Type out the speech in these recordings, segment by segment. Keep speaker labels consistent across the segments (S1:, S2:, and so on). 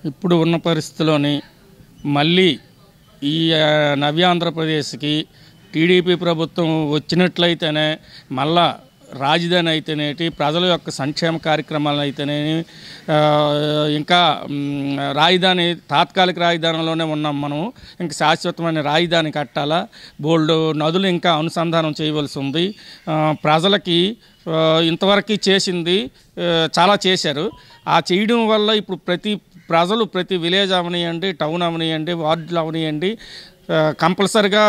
S1: ఇప్పుడు ఉన్న పరిస్థితిలోని మళ్ళీ ఈ ఆ, నవ్య ఆంధ్రప్రదేశ్కి టీడీపీ ప్రభుత్వం వచ్చినట్లయితేనే మళ్ళా రాజధాని అయితేనేటి ప్రజల యొక్క సంక్షేమ కార్యక్రమాలు అయితేనేమి ఆ, ఇంకా మ్, రాజధాని తాత్కాలిక రాజధానిలోనే ఉన్నాం మనం ఇంకా శాశ్వతమైన రాజధాని కట్టాలా బోల్డ్ నదులు ఇంకా అనుసంధానం చేయవలసి ఉంది ఆ, ప్రజలకి ఆ, ఇంతవరకు చేసింది ఆ, చాలా చేశారు ఆ చేయడం వల్ల ఇప్పుడు ప్రతి ప్రజలు ప్రతి విలేజ్ అవనియండి టౌన్ అవనియండి వార్డులు అవనియండి ఆ, కంపల్సరిగా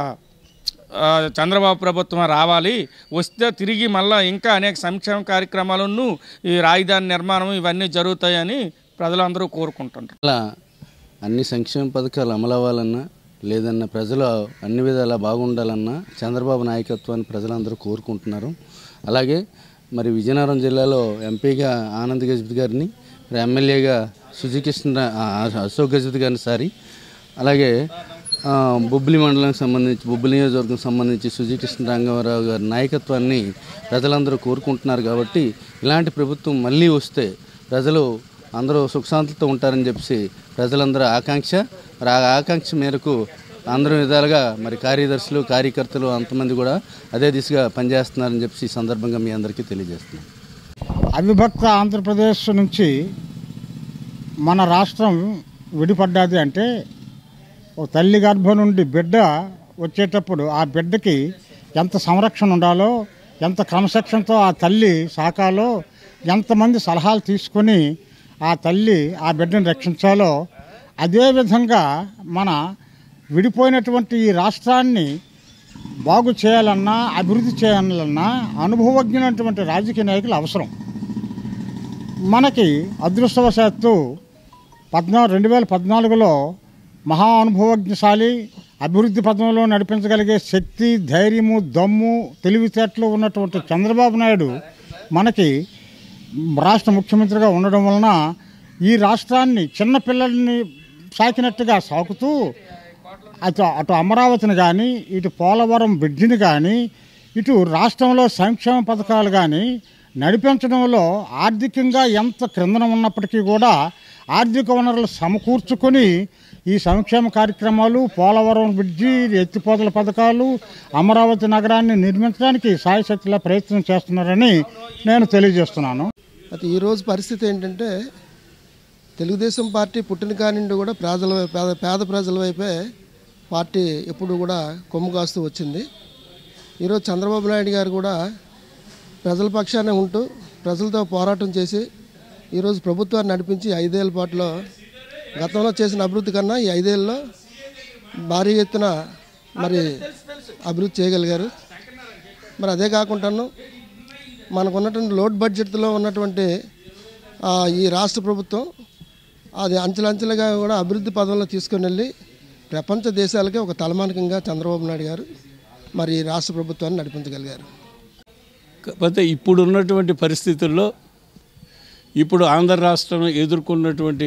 S1: ఆ, చంద్రబాబు ప్రభుత్వం రావాలి వస్తే తిరిగి మళ్ళా ఇంకా అనేక సంక్షేమ కార్యక్రమాలను ఈ రాజధాని నిర్మాణం ఇవన్నీ జరుగుతాయని ప్రజలందరూ కోరుకుంటుంటారు
S2: అలా అన్ని సంక్షేమ పథకాలు అమలు అవ్వాలన్నా లేదన్నా ప్రజలు అన్ని విధాలా బాగుండాలన్నా చంద్రబాబు నాయకత్వాన్ని ప్రజలందరూ కోరుకుంటున్నారు అలాగే మరి విజయనగరం జిల్లాలో ఎంపీగా ఆనంద్ గజపతి గారిని మరి ఎమ్మెల్యేగా సుజీకృష్ణ ఆ, అశోక్ గజపతి గారిని సారి అలాగే ఆ, బొబ్బిలి మండలానికి సంబంధించి బొబ్బిలి నియోజకవర్గం సంబంధించి సుజీకృష్ణ రంగారావు గారి నాయకత్వాన్ని ప్రజలందరూ కోరుకుంటున్నారు కాబట్టి ఇలాంటి ప్రభుత్వం మళ్ళీ వస్తే ప్రజలు అందరూ సుఖశాంతులతో ఉంటారని చెప్పి ప్రజలందరూ ఆకాంక్ష మరి ఆ ఆకాంక్ష మేరకు అందరూ విధాలుగా మరి కార్యదర్శులు కార్యకర్తలు అంతమంది కూడా అదే దిశగా పనిచేస్తున్నారని చెప్పి ఈ సందర్భంగా మీ అందరికీ తెలియజేస్తున్నాను
S3: అవిభక్త ఆంధ్రప్రదేశ్ నుంచి మన రాష్ట్రం విడిపడ్డాది అంటే ఓ తల్లి గర్భం నుండి బిడ్డ వచ్చేటప్పుడు ఆ బిడ్డకి ఎంత సంరక్షణ ఉండాలో ఎంత క్రమశిక్షణతో ఆ తల్లి సాకాలో ఎంతమంది సలహాలు తీసుకొని ఆ తల్లి ఆ బిడ్డను రక్షించాలో అదేవిధంగా మన విడిపోయినటువంటి ఈ రాష్ట్రాన్ని బాగు చేయాలన్నా అభివృద్ధి చేయాలన్నా అనుభవజ్ఞులైనటువంటి రాజకీయ నాయకులు అవసరం మనకి అదృష్టవశాత్తు పద్నాలుగు రెండు వేల పద్నాలుగులో మహా అనుభవజ్ఞశాలి అభివృద్ధి పథంలో నడిపించగలిగే శక్తి ధైర్యము దమ్ము తెలివితేటలు ఉన్నటువంటి చంద్రబాబు నాయుడు మనకి రాష్ట్ర ముఖ్యమంత్రిగా ఉండడం వలన ఈ రాష్ట్రాన్ని చిన్నపిల్లల్ని సాకినట్టుగా సాకుతూ అటు అటు అమరావతిని కానీ ఇటు పోలవరం బ్రిడ్జిని కానీ ఇటు రాష్ట్రంలో సంక్షేమ పథకాలు కానీ నడిపించడంలో ఆర్థికంగా ఎంత క్రిందన ఉన్నప్పటికీ కూడా ఆర్థిక వనరులు సమకూర్చుకొని ఈ సంక్షేమ కార్యక్రమాలు పోలవరం బ్రిడ్జి ఎత్తిపోతల పథకాలు అమరావతి నగరాన్ని నిర్మించడానికి సాయశక్తిలా ప్రయత్నం చేస్తున్నారని నేను తెలియజేస్తున్నాను
S4: అయితే ఈరోజు పరిస్థితి ఏంటంటే తెలుగుదేశం పార్టీ పుట్టిన కాడి నుండి కూడా ప్రజల వై- పేద పేద ప్రజల వైపే పార్టీ ఎప్పుడు కూడా కొమ్ము కాస్తూ వచ్చింది ఈరోజు చంద్రబాబు నాయుడు గారు కూడా ప్రజల పక్షానే ఉంటూ ప్రజలతో పోరాటం చేసి ఈరోజు ప్రభుత్వాన్ని నడిపించి ఐదేళ్ల పాటులో గతంలో చేసిన అభివృద్ధి కన్నా ఈ ఐదేళ్ళలో భారీ ఎత్తున మరి అభివృద్ధి చేయగలిగారు మరి అదే కాకుండాను మనకు ఉన్నటువంటి లోడ్ బడ్జెట్లో ఉన్నటువంటి ఆ, ఈ రాష్ట్ర ప్రభుత్వం అది అంచెలంచెలుగా కూడా అభివృద్ధి పదంలో తీసుకొని వెళ్ళి ప్రపంచ దేశాలకే ఒక తలమానికంగా చంద్రబాబు నాయుడు గారు మరి ఈ రాష్ట్ర ప్రభుత్వాన్ని నడిపించగలిగారు
S5: కాకపోతే ఇప్పుడు ఉన్నటువంటి పరిస్థితుల్లో ఇప్పుడు ఆంధ్ర రాష్ట్రం ఎదుర్కొన్నటువంటి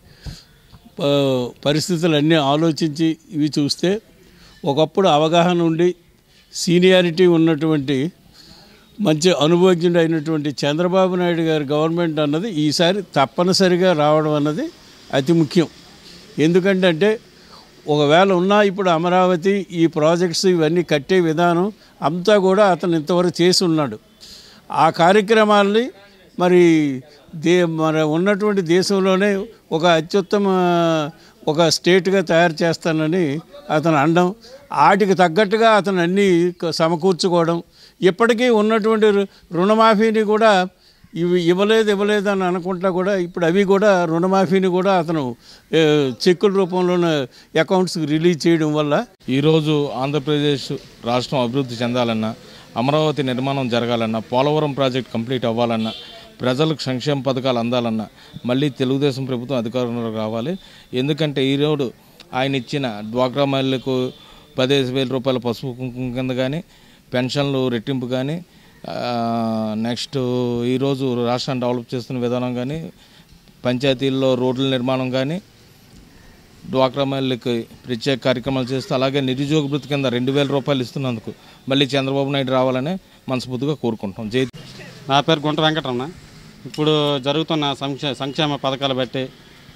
S5: ప- పరిస్థితులన్నీ ఆలోచించి ఇవి చూస్తే ఒకప్పుడు అవగాహన ఉండి సీనియారిటీ ఉన్నటువంటి మంచి అనుభవజ్ఞుడు అయినటువంటి చంద్రబాబు నాయుడు గారి గవర్నమెంట్ అన్నది ఈసారి తప్పనిసరిగా రావడం అన్నది అతి ముఖ్యం ఎందుకంటే అంటే ఒకవేళ ఉన్నా ఇప్పుడు అమరావతి ఈ ప్రాజెక్ట్స్ ఇవన్నీ కట్టే విధానం అంతా కూడా అతను ఇంతవరకు చేసి ఉన్నాడు ఆ కార్యక్రమాల్ని మరి దే మన ఉన్నటువంటి దేశంలోనే ఒక అత్యుత్తమ ఒక స్టేట్గా తయారు చేస్తానని అతను అనడం వాటికి తగ్గట్టుగా అతను అన్నీ క- సమకూర్చుకోవడం ఇప్పటికీ ఉన్నటువంటి రు- రుణమాఫీని కూడా ఇవి ఇవ్వలేదు ఇవ్వలేదు అని అనుకుంటా కూడా ఇప్పుడు అవి కూడా రుణమాఫీని కూడా అతను ఏ, చెక్కుల రూపంలోనే అకౌంట్స్కి రిలీజ్ చేయడం వల్ల
S6: ఈరోజు ఆంధ్రప్రదేశ్ రాష్ట్రం అభివృద్ధి చెందాలన్నా అమరావతి నిర్మాణం జరగాలన్నా పోలవరం ప్రాజెక్ట్ కంప్లీట్ అవ్వాలన్నా ప్రజలకు సంక్షేమ పథకాలు అందాలన్నా మళ్ళీ తెలుగుదేశం ప్రభుత్వం అధికారంలోకి రావాలి ఎందుకంటే ఈరోజు ఆయన ఇచ్చిన డ్వాక్రా మహిళలకు పదిహేను వేల రూపాయల పసుపు కుంకుమ కింద కానీ పెన్షన్లు రెట్టింపు కానీ నెక్స్ట్ ఈరోజు రాష్ట్రాన్ని డెవలప్ చేస్తున్న విధానం కానీ పంచాయతీల్లో రోడ్ల నిర్మాణం కానీ డ్వాక్రా మహిళలకి ప్రత్యేక కార్యక్రమాలు చేస్తూ అలాగే నిరుద్యోగ భృతి కింద రెండు వేల రూపాయలు ఇస్తున్నందుకు మళ్ళీ చంద్రబాబు నాయుడు రావాలని మనస్ఫూర్తిగా కోరుకుంటాం జై
S7: నా పేరు గుంట వెంకటరమణ ఇప్పుడు జరుగుతున్న సంక్షే సంక్షేమ పథకాలు బట్టి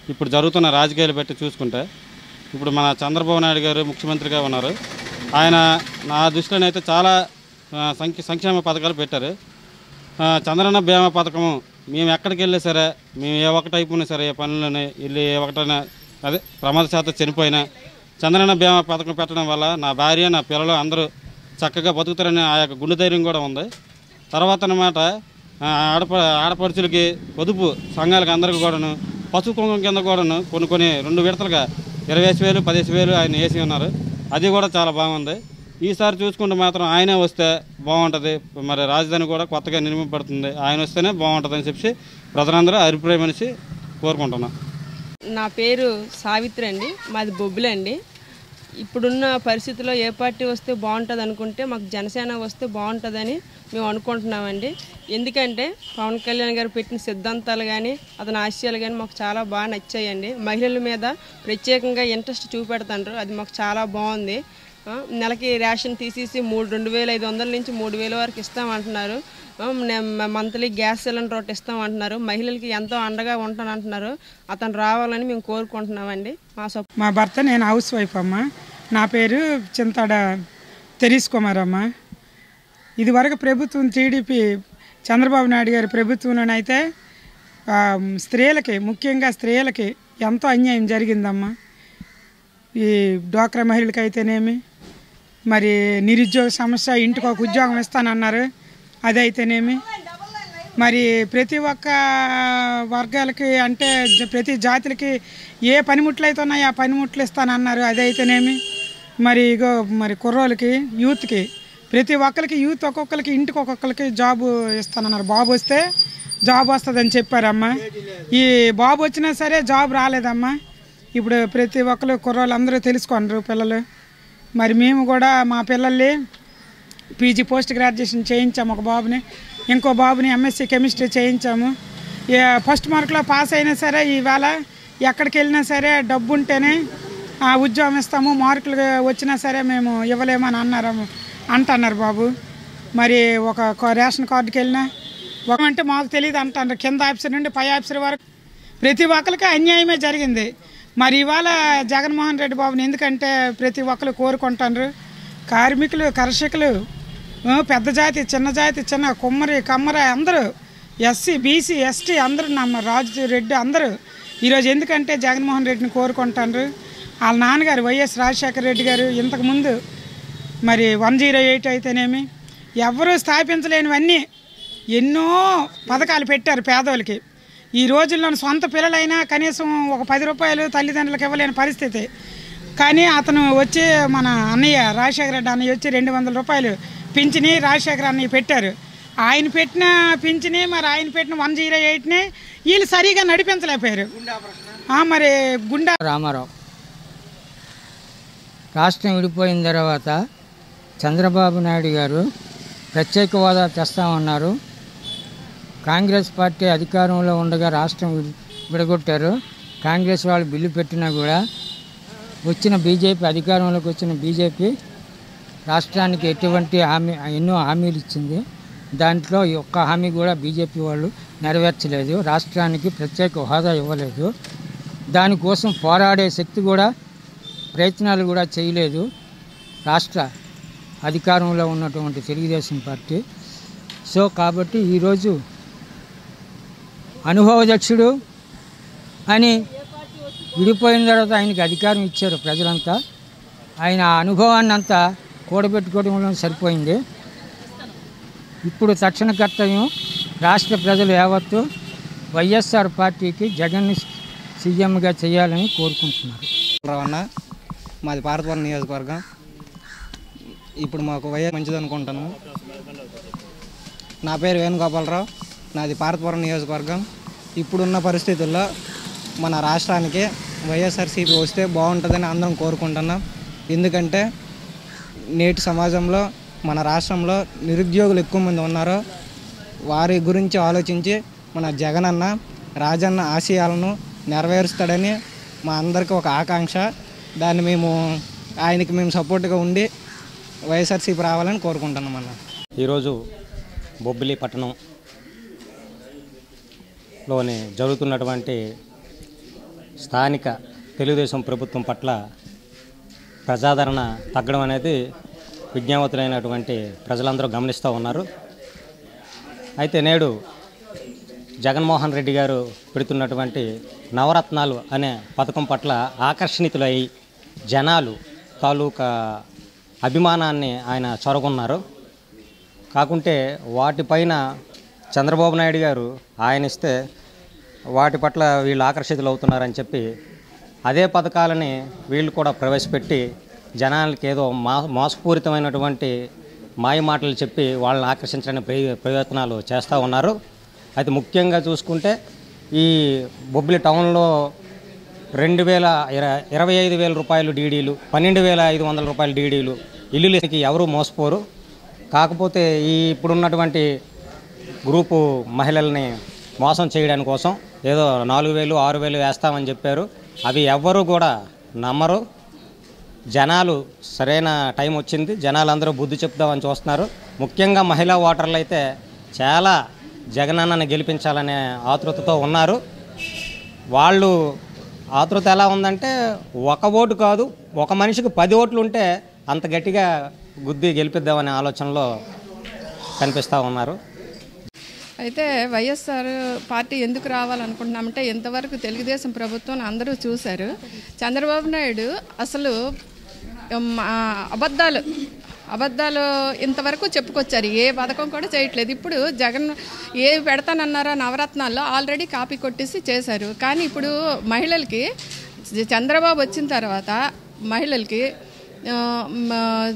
S7: ఇప్పుడు జరుగుతున్న రాజకీయాలు బట్టి చూసుకుంటే ఇప్పుడు మన చంద్రబాబు నాయుడు గారు ముఖ్యమంత్రిగా ఉన్నారు ఆయన నా దృష్టిలోనైతే చాలా ఆ, సంక్ష సంక్షేమ పథకాలు పెట్టారు ఆ, చంద్రన్న బీమా పథకము మేము ఎక్కడికి వెళ్ళినా సరే మేము ఏ ఒక్కటి అయిపోయినా సరే ఏ పనులని వెళ్ళి ఏ ఒకటైనా అదే ప్రమాద శాతం చనిపోయినా చంద్రన్న బీమా పథకం పెట్టడం వల్ల నా భార్య నా పిల్లలు అందరూ చక్కగా బతుకుతారని ఆ యొక్క గుండె ధైర్యం కూడా ఉంది తర్వాత అన్నమాట ఆ, ఆడప ఆడపడుచులకి పొదుపు సంఘాలకి అందరికీ కూడాను పసుపు కుంకుమ కింద కూడాను కొన్ని కొన్ని రెండు విడతలుగా ఇరవై వేలు పదిహేను వేలు ఆయన వేసి ఉన్నారు అది కూడా చాలా బాగుంది ఈసారి చూసుకుంటే మాత్రం ఆయనే వస్తే బాగుంటుంది మరి రాజధాని కూడా కొత్తగా నిర్మింపబడుతుంది ఆయన వస్తేనే బాగుంటుందని చెప్పి ప్రజలందరూ అభిప్రాయం అనేసి కోరుకుంటున్నాం
S8: నా పేరు సావిత్రి అండి మాది బొబ్బిలి అండి ఇప్పుడున్న పరిస్థితిలో ఏ పార్టీ వస్తే బాగుంటుంది అనుకుంటే మాకు జనసేన వస్తే బాగుంటుందని మేము అనుకుంటున్నామండి ఎందుకంటే పవన్ కళ్యాణ్ గారు పెట్టిన సిద్ధాంతాలు కానీ అతని ఆశయాలు కానీ మాకు చాలా బాగా నచ్చాయండి మహిళల మీద ప్రత్యేకంగా ఇంట్రెస్ట్ చూపెడతాండ్రు అది మాకు చాలా బాగుంది ఆ, నెలకి రేషన్ తీసేసి మూడు రెండు వేల ఐదు వందల నుంచి మూడు వేల వరకు ఇస్తామంటున్నారు ఆ, నే- మ- మంత్లీ గ్యాస్ సిలిండర్ ఒకటి ఇస్తామంటున్నారు మహిళలకి ఎంతో అండగా ఉంటానంటున్నారు అతను రావాలని మేము కోరుకుంటున్నామండి మా సొ
S9: మా భర్త నేను హౌస్ వైఫ్ అమ్మ నా పేరు చింతాడ తెరీస్ కుమార్ అమ్మ ఇదివరకు ప్రభుత్వం టీడీపీ చంద్రబాబు నాయుడు గారి ప్రభుత్వంలోనైతే ఆ, స్త్రీలకి ముఖ్యంగా స్త్రీలకి ఎంతో అన్యాయం జరిగిందమ్మా ఈ డ్వాక్రా మహిళలకి అయితేనేమి మరి నిరుద్యోగ సమస్య ఇంటికి ఒక ఉద్యోగం ఇస్తానన్నారు అది అయితేనేమి మరి ప్రతి ఒక్క వర్గాలకి అంటే జ- ప్రతి జాతులకి ఏ పనిముట్లు అయితే ఉన్నాయో ఆ పనిముట్లు ఇస్తానన్నారు అది అయితేనేమి మరి ఇగో మరి కుర్రోళ్ళకి యూత్కి ప్రతి ఒక్కరికి యూత్ ఒక్కొక్కరికి ఇంటికి ఒక్కొక్కరికి జాబు ఇస్తానన్నారు బాబు వస్తే జాబ్ వస్తుందని చెప్పారమ్మా ఈ బాబు వచ్చినా సరే జాబ్ రాలేదమ్మా ఇప్పుడు ప్రతి ఒక్కరు కుర్రోళ్ళు అందరూ తెలుసుకుంటారు పిల్లలు మరి మేము కూడా మా పిల్లల్ని పీజీ పోస్ట్ గ్రాడ్యుయేషన్ చేయించాము ఒక బాబుని ఇంకో బాబుని ఎంఎస్సీ కెమిస్ట్రీ చేయించాము ఏ ఫస్ట్ మార్కులో పాస్ అయినా సరే ఈవేళ ఎక్కడికి వెళ్ళినా సరే డబ్బు ఉంటేనే ఆ ఉద్యోగం ఇస్తాము మార్కులు వచ్చినా సరే మేము ఇవ్వలేమని అన్నారు అంటున్నారు బాబు మరి ఒక క- రేషన్ కార్డుకి వెళ్ళినా ఒక అంటే మాకు తెలియదు అంటున్నారు కింద ఆఫీసర్ నుండి పై ఆఫీసర్ వరకు ప్రతి ఒక్కరికి అన్యాయమే జరిగింది మరి ఇవాళ జగన్మోహన్ రెడ్డి బాబుని ఎందుకంటే ప్రతి ఒక్కరు కోరుకుంటారు కార్మికులు కర్షకులు ఆ, పెద్ద జాతి చిన్న జాతి చిన్న కుమ్మరి కమ్మరి అందరూ ఎస్సీ బీసీ ఎస్టీ అందరూ నమ్మ రాజు రెడ్డి అందరూ ఈరోజు ఎందుకంటే జగన్మోహన్ రెడ్డిని కోరుకుంటారు వాళ్ళ నాన్నగారు వైఎస్ రాజశేఖర రెడ్డి గారు ఇంతకుముందు మరి వన్ జీరో ఎయిట్ అయితేనేమి ఎవరూ స్థాపించలేనివన్నీ ఎన్నో పథకాలు పెట్టారు పేదోళ్ళకి ఈ రోజుల్లో సొంత పిల్లలైనా కనీసం ఒక పది రూపాయలు తల్లిదండ్రులకు ఇవ్వలేని పరిస్థితి కానీ అతను వచ్చి మన అన్నయ్య రాజశేఖర రెడ్డి అన్నయ్య వచ్చి రెండు వందల రూపాయలు పింఛని రాజశేఖర అన్నయ్య పెట్టారు ఆయన పెట్టిన పింఛని మరి ఆయన పెట్టిన వన్ జీరో ఎయిట్ని వీళ్ళు సరిగా నడిపించలేకపోయారు ఆ, మరి గుండా
S10: రామారావు రాష్ట్రం విడిపోయిన తర్వాత చంద్రబాబు నాయుడు గారు ప్రత్యేక హోదా తెస్తామన్నారు కాంగ్రెస్ పార్టీ అధికారంలో ఉండగా రాష్ట్రం విడి- విడగొట్టారు కాంగ్రెస్ వాళ్ళు బిల్లు పెట్టినా కూడా వచ్చిన బీజేపీ అధికారంలోకి వచ్చిన బీజేపీ రాష్ట్రానికి ఎటువంటి హామీ ఎన్నో హామీలు ఇచ్చింది దాంట్లో ఈ ఒక్క హామీ కూడా బీజేపీ వాళ్ళు నెరవేర్చలేదు రాష్ట్రానికి ప్రత్యేక హోదా ఇవ్వలేదు దానికోసం పోరాడే శక్తి కూడా ప్రయత్నాలు కూడా చేయలేదు రాష్ట్ర అధికారంలో ఉన్నటువంటి తెలుగుదేశం పార్టీ సో కాబట్టి ఈరోజు అనుభవదక్షుడు అని విడిపోయిన తర్వాత ఆయనకి అధికారం ఇచ్చారు ప్రజలంతా ఆయన ఆ అనుభవాన్ని అంతా కూడబెట్టుకోవడంలో సరిపోయింది ఇప్పుడు తక్షణ కర్తవ్యం రాష్ట్ర ప్రజలు యావత్తు వైఎస్ఆర్ పార్టీకి జగన్ సీఎంగా చేయాలని కోరుకుంటున్నారు
S11: రావన్న మాది పార్వతవరం నియోజకవర్గం ఇప్పుడు మాకు వైఎస్ మంచిది అనుకుంటాను నా పేరు వేణుగోపాలరావు నాది పార్వతవరం నియోజకవర్గం ఇప్పుడున్న పరిస్థితుల్లో మన రాష్ట్రానికి వైఎస్ఆర్సీపీ వస్తే బాగుంటుందని అందరం కోరుకుంటున్నాం ఎందుకంటే నేటి సమాజంలో మన రాష్ట్రంలో నిరుద్యోగులు ఎక్కువ మంది ఉన్నారు వారి గురించి ఆలోచించి మన జగనన్న రాజన్న ఆశయాలను నెరవేరుస్తాడని మా అందరికీ ఒక ఆకాంక్ష దాన్ని మేము ఆయనకి మేము సపోర్ట్గా ఉండి వైఎస్ఆర్సీపీ రావాలని కోరుకుంటున్నాం అన్న
S12: ఈరోజు బొబ్బిలి పట్టణం లోని జరుగుతున్నటువంటి స్థానిక తెలుగుదేశం ప్రభుత్వం పట్ల ప్రజాదరణ తగ్గడం అనేది విజ్ఞావతులైనటువంటి ప్రజలందరూ గమనిస్తూ ఉన్నారు అయితే నేడు జగన్మోహన్ రెడ్డి గారు పెడుతున్నటువంటి నవరత్నాలు అనే పథకం పట్ల ఆకర్షణితులై జనాలు తాలూకా అభిమానాన్ని ఆయన చొరగొన్నారు కాకుంటే వాటిపైన చంద్రబాబు నాయుడు గారు ఆయన ఇస్తే వాటి పట్ల వీళ్ళు ఆకర్షితులు అవుతున్నారని చెప్పి అదే పథకాలని వీళ్ళు కూడా ప్రవేశపెట్టి జనాలకి ఏదో మా మోసపూరితమైనటువంటి మాయ మాటలు చెప్పి వాళ్ళని ఆకర్షించడానికి ప్రయ ప్రయత్నాలు చేస్తూ ఉన్నారు అయితే ముఖ్యంగా చూసుకుంటే ఈ బొబ్బిలి టౌన్లో రెండు వేల ఇర ఇరవై ఐదు వేల రూపాయలు డీడీలు పన్నెండు వేల ఐదు వందల రూపాయల డీడీలు ఇల్లులకి ఎవరు మోసపోరు కాకపోతే ఈ ఇప్పుడున్నటువంటి గ్రూపు మహిళల్ని మోసం చేయడానికి కోసం ఏదో నాలుగు వేలు ఆరు వేలు వేస్తామని చెప్పారు అవి ఎవ్వరూ కూడా నమ్మరు జనాలు సరైన టైం వచ్చింది జనాలందరూ బుద్ధి చెప్దామని చూస్తున్నారు ముఖ్యంగా మహిళా ఓటర్లు అయితే చాలా జగనన్నని గెలిపించాలనే ఆతృతతో ఉన్నారు వాళ్ళు ఆతృత ఎలా ఉందంటే ఒక ఓటు కాదు ఒక మనిషికి పది ఓట్లు ఉంటే అంత గట్టిగా గుద్ది గెలిపిద్దామనే ఆలోచనలో కనిపిస్తూ ఉన్నారు
S13: అయితే వైఎస్ఆర్ పార్టీ ఎందుకు రావాలనుకుంటున్నామంటే ఇంతవరకు తెలుగుదేశం ప్రభుత్వం అందరూ చూశారు చంద్రబాబు నాయుడు అసలు ఉమ్, ఆ, అబద్ధాలు అబద్ధాలు ఇంతవరకు చెప్పుకొచ్చారు ఏ పథకం కూడా చేయట్లేదు ఇప్పుడు జగన్ ఏ పెడతానన్నారో నవరత్నాల్లో ఆల్రెడీ కాపీ కొట్టేసి చేశారు కానీ ఇప్పుడు మహిళలకి చంద్రబాబు వచ్చిన తర్వాత మహిళలకి ఆ, మ-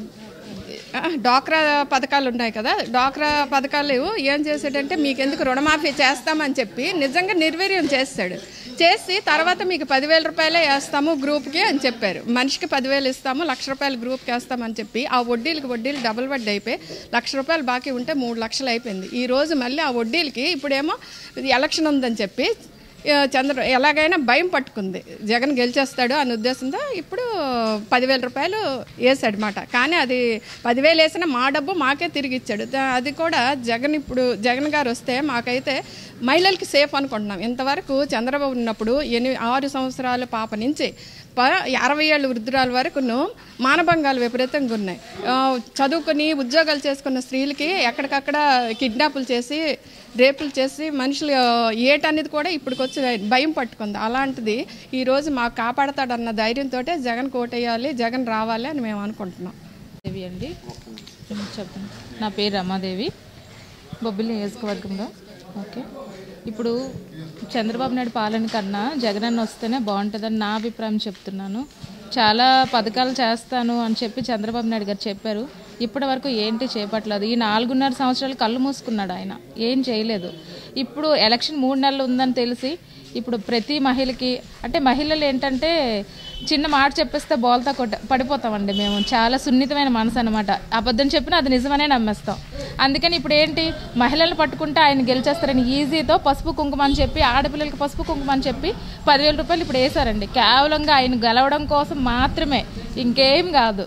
S13: ఆ, డాక్రా పథకాలు ఉన్నాయి కదా డాక్రా పథకాలు ఏం చేశాడంటే మీకు ఎందుకు రుణమాఫీ చేస్తామని చెప్పి నిజంగా నిర్వీర్యం చేస్తాడు చేసి తర్వాత మీకు పదివేల రూపాయలే వేస్తాము గ్రూప్కి అని చెప్పారు మనిషికి పదివేలు ఇస్తాము లక్ష రూపాయలు గ్రూప్కి వేస్తామని చెప్పి ఆ వడ్డీలకి వడ్డీలు డబుల్ వడ్డీ అయిపోయి లక్ష రూపాయలు బాకీ ఉంటే మూడు లక్షలు అయిపోయింది ఈ రోజు మళ్ళీ ఆ వడ్డీలకి ఇప్పుడేమో ఎలక్షన్ ఉందని చెప్పి ఆ, చంద్ర ఎలాగైనా భయం పట్టుకుంది జగన్ గెలిచేస్తాడు అనే ఉద్దేశంతో ఇప్పుడు పదివేల రూపాయలు వేసాడు మాట కానీ అది పదివేలు వేసిన మా డబ్బు మాకే తిరిగి ఇచ్చాడు దా- అది కూడా జగన్ ఇప్పుడు జగన్ గారు వస్తే మాకైతే మహిళలకి సేఫ్ అనుకుంటున్నాం ఇంతవరకు చంద్రబాబు ఉన్నప్పుడు ఎనిమిది ఆరు సంవత్సరాల పాప నుంచి ప అరవై ఏళ్ళ వృద్ధురాల వరకును మానభంగాలు విపరీతంగా ఉన్నాయి ఆ, చదువుకొని ఉద్యోగాలు చేసుకున్న స్త్రీలకి ఎక్కడికక్కడ కిడ్నాపులు చేసి రేపులు చేసి మనుషులు ఆ, ఏటనేది కూడా ఇప్పటికొచ్చి భయం పట్టుకుంది అలాంటిది ఈరోజు మాకు కాపాడతాడన్న ధైర్యంతో జగన్ కోటేయాలి జగన్ రావాలి అని మేము అనుకుంటున్నాం
S14: దేవి అండి చెప్పండి నా పేరు రమాదేవి బొబ్బిలి నియోజకవర్గంలో ఓకే ఇప్పుడు చంద్రబాబు నాయుడు పాలన కన్నా జగనన్న వస్తేనే బాగుంటుందని నా అభిప్రాయం చెప్తున్నాను చాలా పథకాలు చేస్తాను అని చెప్పి చంద్రబాబు నాయుడు గారు చెప్పారు ఇప్పటి వరకు ఏంటి చేపట్టలేదు ఈ నాలుగున్నర సంవత్సరాలు కళ్ళు మూసుకున్నాడు ఆయన ఏం చేయలేదు ఇప్పుడు ఎలక్షన్ మూడు నెలలు ఉందని తెలిసి ఇప్పుడు ప్రతి మహిళకి అంటే మహిళలు ఏంటంటే చిన్న మాట చెప్పేస్తే బోల్తా కొట్ట పడిపోతామండి మేము చాలా సున్నితమైన మనసు అనమాట అబద్ధం చెప్పినా అది నిజమనే నమ్మేస్తాం అందుకని ఇప్పుడు ఏంటి మహిళలు పట్టుకుంటే ఆయన గెలిచేస్తారని ఈజీతో పసుపు కుంకుమ అని చెప్పి ఆడపిల్లలకి పసుపు కుంకుమ అని చెప్పి పదివేల రూపాయలు ఇప్పుడు వేశారండి కేవలంగా ఆయన గెలవడం కోసం మాత్రమే ఇంకేం కాదు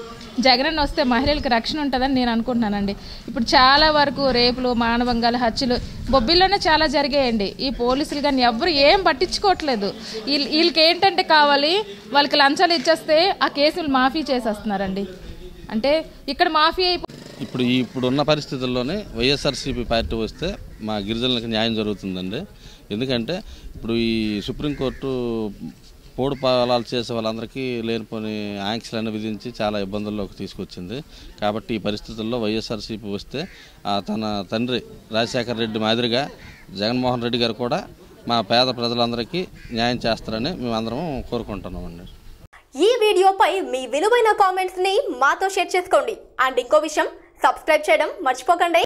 S14: జగనన్న వస్తే మహిళలకు రక్షణ ఉంటుందని నేను అనుకుంటున్నానండి ఇప్పుడు చాలా వరకు రేపులు మానవంగాలు హత్యలు బొబ్బిల్లోనే చాలా జరిగాయండి ఈ పోలీసులు కానీ ఎవ్వరు ఏం పట్టించుకోవట్లేదు వీళ్ళు వీళ్ళకి ఏంటంటే కావాలి వాళ్ళకి లంచాలు ఇచ్చేస్తే ఆ కేసులు మాఫీ చేసేస్తున్నారండి అంటే ఇక్కడ మాఫీ అయిపో
S2: ఇప్పుడు ఈ ఇప్పుడున్న పరిస్థితుల్లోనే వైఎస్ఆర్సీపీ పార్టీ వస్తే మా గిరిజనులకు న్యాయం జరుగుతుందండి ఎందుకంటే ఇప్పుడు ఈ సుప్రీంకోర్టు పోడు పాలాలు చేసే వాళ్ళందరికీ లేనిపోని ఆంక్షలను విధించి చాలా ఇబ్బందుల్లోకి తీసుకొచ్చింది కాబట్టి ఈ పరిస్థితుల్లో వైఎస్ఆర్సీపీ వస్తే ఆ తన తండ్రి రాజశేఖర రెడ్డి మాదిరిగా జగన్మోహన్ రెడ్డి గారు కూడా మా పేద ప్రజలందరికీ న్యాయం చేస్తారని మేమందరం కోరుకుంటున్నామండి
S15: ఈ వీడియోపై మీ విలువైన కామెంట్స్ ని మాతో షేర్ చేసుకోండి అండ్ ఇంకో విషయం సబ్స్క్రైబ్ చేయడం మర్చిపోకండి